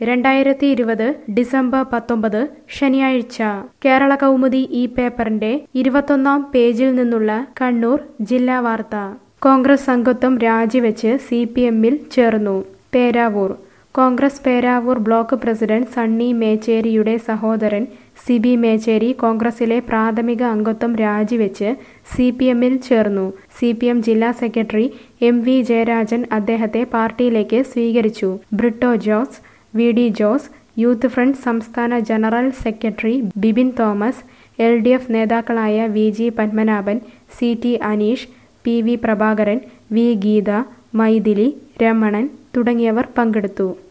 രണ്ടായിരത്തി ഇരുപത് ഡിസംബർ പത്തൊമ്പത് ശനിയാഴ്ച കേരള കൗമുദി ഈ പേപ്പറിന്റെ ഇരുപത്തൊന്നാം പേജിൽ നിന്നുള്ള കണ്ണൂർ ജില്ലാ വാർത്ത കോൺഗ്രസ് അംഗത്വം രാജിവെച്ച് സി പി എമ്മിൽ ചേർന്നു Peravoor Congress Peravoor block president Sunny മേച്ചേരിയുടെ സഹോദരൻ സിബി മേച്ചേരി കോൺഗ്രസിലെ പ്രാഥമിക അംഗത്വം രാജിവെച്ച് സി പി എമ്മിൽ ചേർന്നു സി പി എം ജില്ലാ സെക്രട്ടറി എം വി ജയരാജൻ അദ്ദേഹത്തെ പാർട്ടിയിലേക്ക് സ്വീകരിച്ചു Britto Jose V D Jose youth front സംസ്ഥാന general secretary Bibin Thomas L D F നേതാക്കളായ V G Padmanabhan C T Aneesh P V Prabhakaran V Geetha Mythili Ramanan തുടങ്ങിയവർ പങ്കെടുത്തു